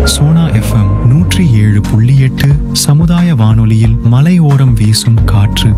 Sona FM நூற்றி ஏழு புள்ளி எட்டு சமுதாய வானொலியில் மலையோரம் வீசும் காற்று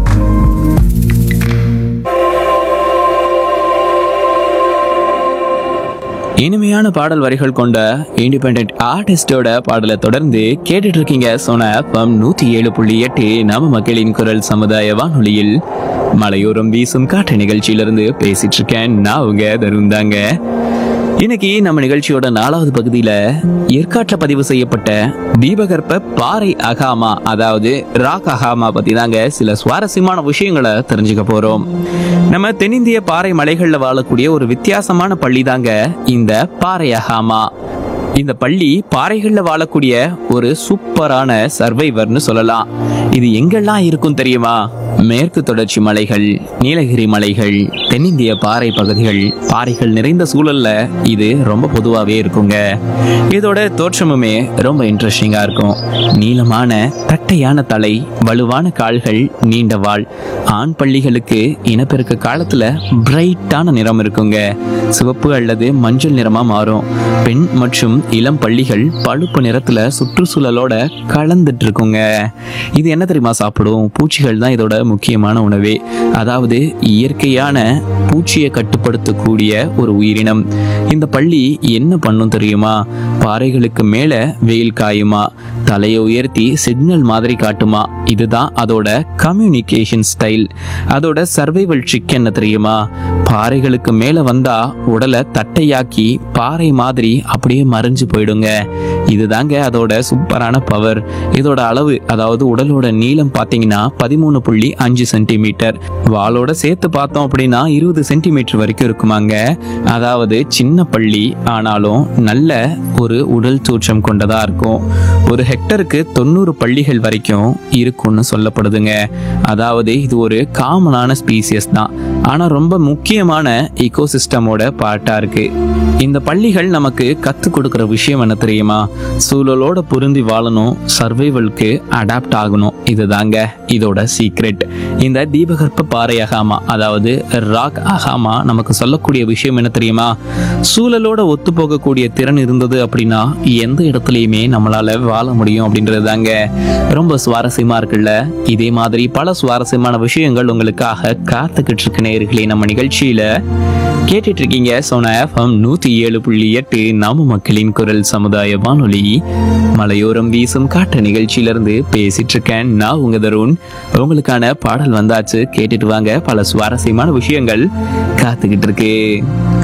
இனிமையான பாடல் வரிகள் கொண்ட இண்டிபெண்ட் ஆர்டிஸ்டோட பாடலை தொடர்ந்து கேட்டுட்டு இருக்கீங்க சோனா எஃப்எம் நூத்தி ஏழு புள்ளி எட்டு நம்ம மக்களின் குரல் சமுதாய வானொலியில் மலையோரம் வீசும் காற்று நிகழ்ச்சியிலிருந்து பேசிட்டு இருக்கேன் நான் உங்க தருண் தாங்க இன்னைக்கு நம்ம நிகழ்ச்சியோட நாலாவது பகுதியில ஏற்காட்டுல பதிவு செய்யப்பட்ட தீபகற்ப பாறை அகாமா அதாவது ராக் அகாமா பத்தி தாங்க சில சுவாரஸ்யமான விஷயங்களை தெரிஞ்சுக்க போறோம் நம்ம தென்னிந்திய பாறை மலைகள்ல வாழக்கூடிய ஒரு வித்தியாசமான பள்ளி தாங்க இந்த பாறை அகாமா இந்த பள்ளி பாறைகள்ல வாழக்கூடிய ஒரு சூப்பரான சர்வைவர்னு சொல்லலாம் இது எங்கெல்லாம் இருக்கும் தெரியுமா மேற்கு தொடர்ச்சி மலைகள் நீலகிரி மலைகள் தென்னிந்திய பாறை பகுதிகள் பாறைகள் நிறைந்த சூழல்ல இது ரொம்ப பொதுவாகவே இருக்குங்க இதோட தோற்றமுமே ரொம்ப இன்ட்ரெஸ்டிங்கா இருக்கும் நீளமான தட்டையான தலை வலுவான கால்கள் நீண்ட வால் ஆண் பள்ளிகளுக்கு இனப்பெருக்க காலத்துல பிரைட்டான நிறம் இருக்குங்க சிவப்பு அல்லது மஞ்சள் நிறமா மாறும் பெண் மற்றும் இளம் பள்ளிகள் பழுப்பு நிறத்துல சுற்றுச்சூழலோட கலந்துட்டு இருக்குங்க இது என்ன தெரியுமா சாப்பிடும் பூச்சிகள் தான் இதோட முக்கியமான உணவே அதாவது இயற்கையான பூச்சியை கட்டுப்படுத்தக்கூடிய ஒரு உயிரினம் இந்த பள்ளி என்ன பண்ணும் தெரியுமா பாறைகளுக்கு மேல வெயில் காயுமா தலையை உயர்த்தி சிக்னல் மாதிரி காட்டுமா இதுதான் அதோட கம்யூனிகேஷன் ஸ்டைல் அதோட சர்வைவல் ட்ரிக் என்ன தெரியுமா பாறைகளுக்கு மேல வந்தா உடலை தட்டையாக்கி பாறை மாதிரி அப்படியே மறைஞ்சு போயிடுங்க இதுதாங்க அதோட சூப்பரான பவர் இதோட அளவு அதாவது உடலோட நீளம் பார்த்தீங்கன்னா பதிமூணு புள்ளி அஞ்சு சென்டிமீட்டர் வாளோட சேர்த்து பார்த்தோம் அப்படின்னா இருபது சென்டிமீட்டர் வரைக்கும் இருக்குமாங்க அதாவது சின்ன பள்ளி ஆனாலும் நல்ல ஒரு உடல் தோற்றம் கொண்டதா இருக்கும் ஒரு ஹெக்டருக்கு தொண்ணூறு பள்ளிகள் வரைக்கும் இருக்கும்னு சொல்லப்படுதுங்க அதாவது இது ஒரு காமனான ஸ்பீசியஸ் தான் ஆனா ரொம்ப முக்கியமான இக்கோசிஸ்டமோட பார்ட்டா இருக்கு இந்த பள்ளிகள் நமக்கு கற்றுக் கொடுக்குற விஷயம் என்ன தெரியுமா சூழலோட பொருந்தி வாழணும் சர்வைவலுக்கு அடாப்ட் ஆகணும் இதுதாங்க இதோட சீக்ரெட் இந்த தீபகற்ப பாறை அகாமா அதாவது ராக் அகாமா நமக்கு சொல்லக்கூடிய விஷயம் என்ன தெரியுமா சூழலோட ஒத்து போகக்கூடிய திறன் இருந்தது அப்படின்னா எந்த இடத்துலையுமே நம்மளால வாழ முடியும் அப்படின்றது தாங்க ரொம்ப சுவாரஸ்யமா இருக்குல்ல இதே மாதிரி பல சுவாரஸ்யமான விஷயங்கள் உங்களுக்காக காத்துக்கிட்டு இருக்க நேயர்களே நம்ம நிகழ்ச்சியில கேட்டுட்டு இருக்கீங்க சோனா எஃப்எம் நூத்தி ஏழு புள்ளி எட்டு நாம மக்களின் குரல் சமுதாய வானொலி மலையோரம் வீசும் காற்று நிகழ்ச்சியிலிருந்து பேசிட்டு இருக்கேன் நான் உங்க தருண் உங்களுக்கான பாடல் வந்தாச்சு கேட்டுட்டு வாங்க பல சுவாரஸ்யமான விஷயங்கள் காத்துக்கிட்டு இருக்கு